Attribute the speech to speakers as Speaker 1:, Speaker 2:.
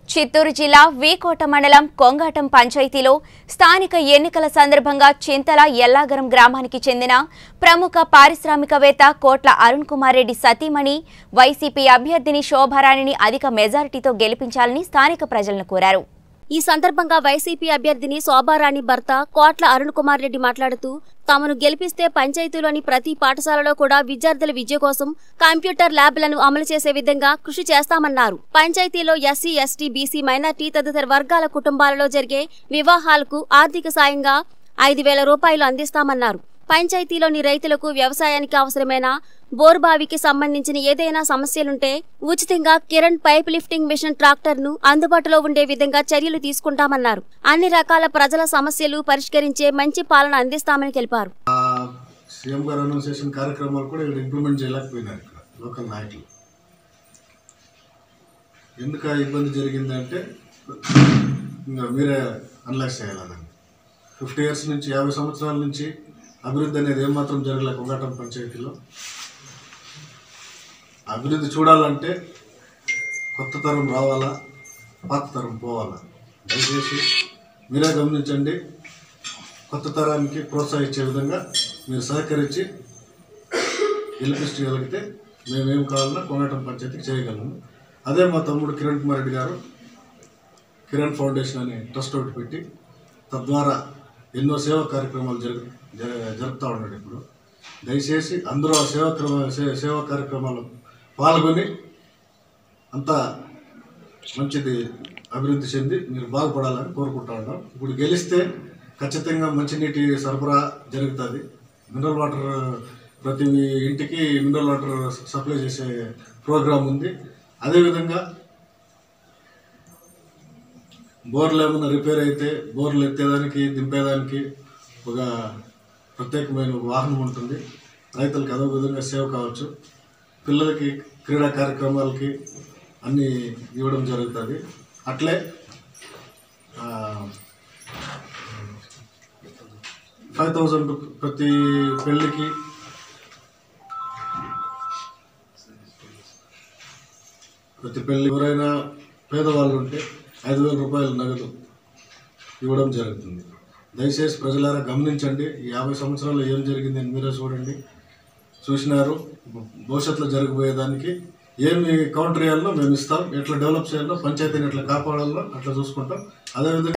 Speaker 1: చిత్తూరు జిల్లా వీకోట మండలం కొంగాటం పంచాయతీలో స్థానిక ఎన్నికల సందర్భంగా చింతల ఎల్లాగరం గ్రామానికి చెందిన ప్రముఖ పారిశ్రామికవేత్త కోట్ల అరుణ్ కుమార్ రెడ్డి సతీమణి వైసీపీ అభ్యర్థిని శోభారాణిని అధిక మెజారిటీతో గెలిపించాలని స్థానిక ప్రజలను కోరారు
Speaker 2: ఈ సందర్భంగా వైసీపీ అభ్యర్థిని శోభారాణి భర్త కోట్ల అరుణ్ కుమార్ రెడ్డి మాట్లాడుతూ తమను గెలిపిస్తే పంచాయతీలోని ప్రతి పాఠశాలలో కూడా విద్యార్థుల విద్య కోసం కంప్యూటర్ ల్యాబ్లను అమలు చేసే విధంగా కృషి చేస్తామన్నారు పంచాయతీలో ఎస్సీ ఎస్టీ బీసీ మైనార్టీ తదితర వర్గాల కుటుంబాలలో జరిగే వివాహాలకు ఆర్థిక సాయంగా ఐదు వేల రూపాయలు అందిస్తామన్నారు పంచాయతీలోని రైతులకు వ్యవసాయానికి అవసరమైన బోర్బావికి సంబంధించిన ఏదైనా సమస్యలుంటే ఉచితంగా కిరణ్ పైప్ లిఫ్టింగ్ మిషన్ ట్రాక్టర్ను అందుబాటులో ఉండే విధంగా చర్యలు తీసుకుంటామన్నారు అన్ని రకాల ప్రజల సమస్యలు పరిష్కరించే మంచి పాలన అందిస్తామని తెలిపారు
Speaker 3: ఆ సీఎం గారు అనౌన్స్ చేసిన కార్యక్రమాలు కూడా ఇక్కడ ఇంప్లిమెంట్ చేయలేకపోయినారు ఇక్కడ లోకల్ నాయకులు ఎందుకు ఆ ఇబ్బంది జరిగిందంటే ఇంకా మీరే అనలైజ్ చేయాలని ఫిఫ్టీ ఇయర్స్ నుంచి యాభై సంవత్సరాల నుంచి అభివృద్ధి అనేది ఏమాత్రం జరగలే కొంగాటం పంచాయతీలో అభివృద్ధి చూడాలంటే కొత్త తరం రావాలా పాత తరం పోవాలా దయచేసి మీరే గమనించండి కొత్త తరానికి ప్రోత్సహించే విధంగా మీరు సహకరించి గెలిపించగలిగితే మేమేం కావాలన్నా కొంగటం పంచాయతీకి చేయగలము అదే మా తమ్ముడు కిరణ్ కుమార్ రెడ్డి గారు కిరణ్ ఫౌండేషన్ అనే ట్రస్ట్ ఒకటి పెట్టి తద్వారా ఎన్నో సేవా కార్యక్రమాలు జరుగు జర- జరుపుతా ఉన్నాడు ఇప్పుడు దయచేసి అందరూ ఆ సేవా క్రమ సే- సేవా కార్యక్రమాలు పాల్గొని అంతా మంచిది అభివృద్ధి చెంది మీరు బాగుపడాలని కోరుకుంటా ఉన్నాం ఇప్పుడు గెలిస్తే ఖచ్చితంగా మంచినీటి సరఫరా జరుగుతుంది మినరల్ వాటర్ ప్రతి ఇంటికి మినరల్ వాటర్ సప్లై చేసే ప్రోగ్రాం ఉంది అదేవిధంగా బోర్లు ఏమైనా రిపేర్ అయితే బోర్లు ఎత్తేదానికి దింపేదానికి ఒక ప్రత్యేకమైన ఒక వాహనం ఉంటుంది రైతులకు అదో విధంగా సేవ కావచ్చు పిల్లలకి క్రీడా కార్యక్రమాలకి అన్నీ ఇవ్వడం జరుగుతుంది అట్లే ఫైవ్ థౌజండ్ ప్రతి పెళ్ళికి ప్రతి పెళ్ళి ఎవరైనా పేదవాళ్ళు ఉంటే ఐదు వేల రూపాయలు నగదు ఇవ్వడం జరుగుతుంది దయచేసి ప్రజలారా గమనించండి ఈ యాభై సంవత్సరాలు ఏం జరిగింది అని మీరే చూడండి చూసినారు భవిష్యత్తులో జరగబోయేదానికి ఏమి కౌంటర్ చేయాలో మేము ఇస్తాం ఎట్లా డెవలప్ చేయాలో పంచాయతీని ఎట్లా కాపాడాలో అట్లా చూసుకుంటాం అదేవిధంగా